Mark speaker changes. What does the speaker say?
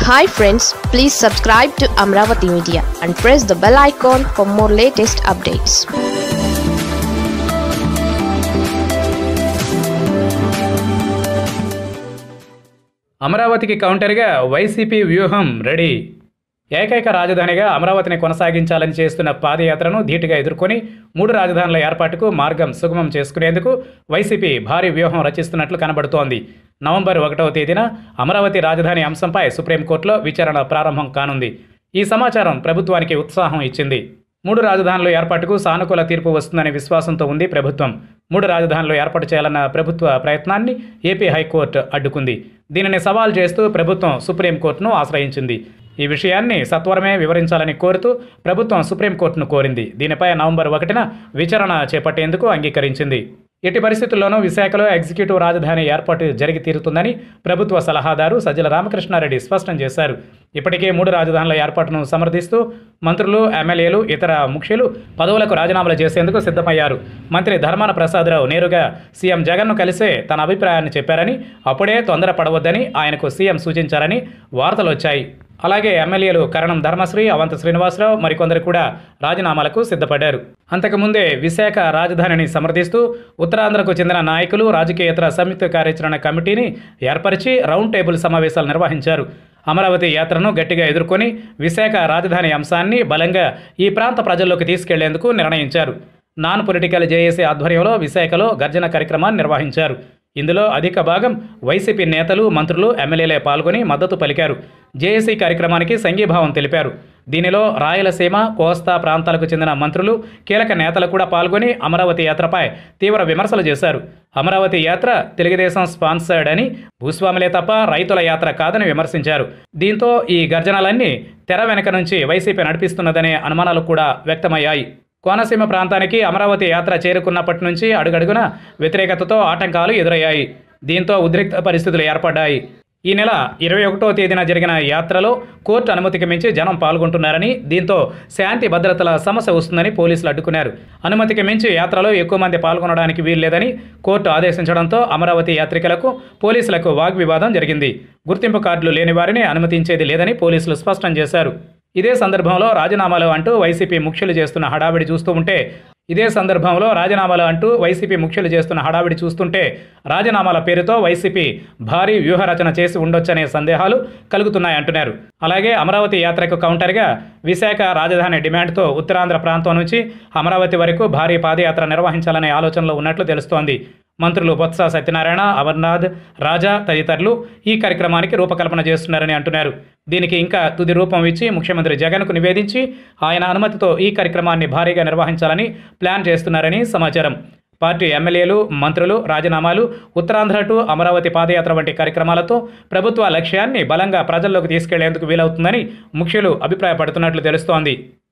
Speaker 1: hi friends please subscribe to Amaravati media and press the bell icon for more latest updates
Speaker 2: అమరావతికి కౌంటర్గా YCP వ్యూహం ready ఏకైక రాజధానిగా అమరావతిని కొనసాగించాలని చేస్తున్న పాదయాత్రను ధీటుగా ఎదుర్కొని మూడు రాజధానుల ఏర్పాటుకు మార్గం సుగమం చేసుకునేందుకు వైసీపీ భారీ వ్యూహం రచిస్తున్నట్లు కనబడుతోంది నవంబర్ ఒకటవ తేదీన అమరావతి రాజధాని అంశంపై సుప్రీంకోర్టులో విచారణ ప్రారంభం కానుంది ఈ సమాచారం ప్రభుత్వానికి ఉత్సాహం ఇచ్చింది మూడు రాజధానుల ఏర్పాటుకు సానుకూల తీర్పు వస్తుందనే విశ్వాసంతో ఉంది ప్రభుత్వం మూడు రాజధానులు ఏర్పాటు చేయాలన్న ప్రభుత్వ ప్రయత్నాన్ని ఏపీ హైకోర్టు అడ్డుకుంది దీనిని సవాల్ చేస్తూ ప్రభుత్వం సుప్రీంకోర్టును ఆశ్రయించింది ఈ విషయాన్ని సత్వరమే వివరించాలని కోరుతూ ప్రభుత్వం సుప్రీంకోర్టును కోరింది దీనిపై నవంబర్ ఒకటిన విచారణ చేపట్టేందుకు అంగీకరించింది ఎట్టి పరిస్థితుల్లోనూ విశాఖలో ఎగ్జిక్యూటివ్ రాజధాని ఏర్పాటు జరిగి తీరుతుందని ప్రభుత్వ సలహాదారు సజ్జల రామకృష్ణారెడ్డి స్పష్టం చేశారు ఇప్పటికే మూడు రాజధానుల ఏర్పాటును సమర్థిస్తూ మంత్రులు ఎమ్మెల్యేలు ఇతర ముఖ్యులు పదవులకు రాజీనామాలు చేసేందుకు సిద్ధమయ్యారు మంత్రి ధర్మాన ప్రసాదరావు నేరుగా సీఎం జగన్ను కలిసే తన అభిప్రాయాన్ని చెప్పారని అప్పుడే తొందరపడవద్దని ఆయనకు సీఎం సూచించారని వార్తలు వచ్చాయి అలాగే ఎమ్మెల్యేలు కరణం ధర్మశ్రీ అవంత శ్రీనివాసరావు మరికొందరు కూడా రాజీనామాలకు సిద్ధపడ్డారు అంతకుముందే విశాఖ రాజధానిని సమర్థిస్తూ ఉత్తరాంధ్రకు చెందిన నాయకులు రాజకీయేతర సంయుక్త కార్యాచరణ కమిటీని ఏర్పరిచి రౌండ్ టేబుల్ సమావేశాలు నిర్వహించారు అమరావతి యాత్రను గట్టిగా ఎదుర్కొని విశాఖ రాజధాని అంశాన్ని బలంగా ఈ ప్రాంత ప్రజల్లోకి తీసుకెళ్లేందుకు నిర్ణయించారు నాన్ పొలిటికల్ జేఏసీ ఆధ్వర్యంలో విశాఖలో గర్జన కార్యక్రమాన్ని నిర్వహించారు ఇందులో అధిక భాగం వైసీపీ నేతలు మంత్రులు ఎమ్మెల్యేలే పాల్గొని మద్దతు పలికారు జేఏసీ కార్యక్రమానికి సంఘీభావం తెలిపారు దీనిలో రాయలసీమ కోస్తా ప్రాంతాలకు చెందిన మంత్రులు కీలక నేతలు కూడా పాల్గొని అమరావతి యాత్రపై తీవ్ర విమర్శలు చేశారు అమరావతి యాత్ర తెలుగుదేశం స్పాన్సర్డ్ అని భూస్వాములే తప్ప రైతుల యాత్ర కాదని విమర్శించారు దీంతో ఈ గర్జనలన్నీ తెర వెనక నుంచి వైసీపీ నడిపిస్తున్నదనే అనుమానాలు కూడా వ్యక్తమయ్యాయి కోనసీమ ప్రాంతానికి అమరావతి యాత్ర చేరుకున్నప్పటి నుంచి అడుగడుగున వ్యతిరేకతతో ఆటంకాలు ఎదురయ్యాయి దీంతో ఉద్రిక్త పరిస్థితులు ఏర్పడ్డాయి ఈ నెల ఇరవై ఒకటో తేదీన జరిగిన యాత్రలో కోర్టు అనుమతికి మించి జనం పాల్గొంటున్నారని దీంతో శాంతి భద్రతల సమస్య వస్తుందని పోలీసులు అడ్డుకున్నారు అనుమతికి మించి యాత్రలో ఎక్కువ మంది పాల్గొనడానికి వీల్లేదని కోర్టు ఆదేశించడంతో అమరావతి యాత్రికులకు పోలీసులకు వాగ్వివాదం జరిగింది గుర్తింపు కార్డులు లేని వారిని అనుమతించేది లేదని పోలీసులు స్పష్టం చేశారు ఇదే సందర్భంలో రాజీనామాలు అంటూ వైసీపీ ముఖ్యులు చేస్తున్న హడావిడి చూస్తూ ఉంటే ఇదే సందర్భంలో రాజీనామాలు అంటూ వైసీపీ ముఖ్యులు చేస్తున్న హడావిడి చూస్తుంటే రాజీనామాల పేరుతో వైసీపీ భారీ వ్యూహరచన చేసి ఉండొచ్చనే సందేహాలు కలుగుతున్నాయంటున్నారు అలాగే అమరావతి యాత్రకు కౌంటర్గా విశాఖ రాజధాని డిమాండ్తో ఉత్తరాంధ్ర ప్రాంతం నుంచి అమరావతి వరకు భారీ పాదయాత్ర నిర్వహించాలనే ఆలోచనలో ఉన్నట్లు తెలుస్తోంది మంత్రులు బొత్స సత్యనారాయణ అమర్నాథ్ రాజా తదితరులు ఈ కార్యక్రమానికి రూపకల్పన చేస్తున్నారని అంటున్నారు దీనికి ఇంకా తుది రూపం ఇచ్చి ముఖ్యమంత్రి జగన్కు నివేదించి ఆయన అనుమతితో ఈ కార్యక్రమాన్ని భారీగా నిర్వహించాలని ప్లాన్ చేస్తున్నారని సమాచారం పార్టీ ఎమ్మెల్యేలు మంత్రులు రాజీనామాలు ఉత్తరాంధ్ర టు అమరావతి పాదయాత్ర వంటి కార్యక్రమాలతో ప్రభుత్వ లక్ష్యాన్ని బలంగా ప్రజల్లోకి తీసుకెళ్లేందుకు వీలవుతుందని ముఖ్యులు అభిప్రాయపడుతున్నట్లు తెలుస్తోంది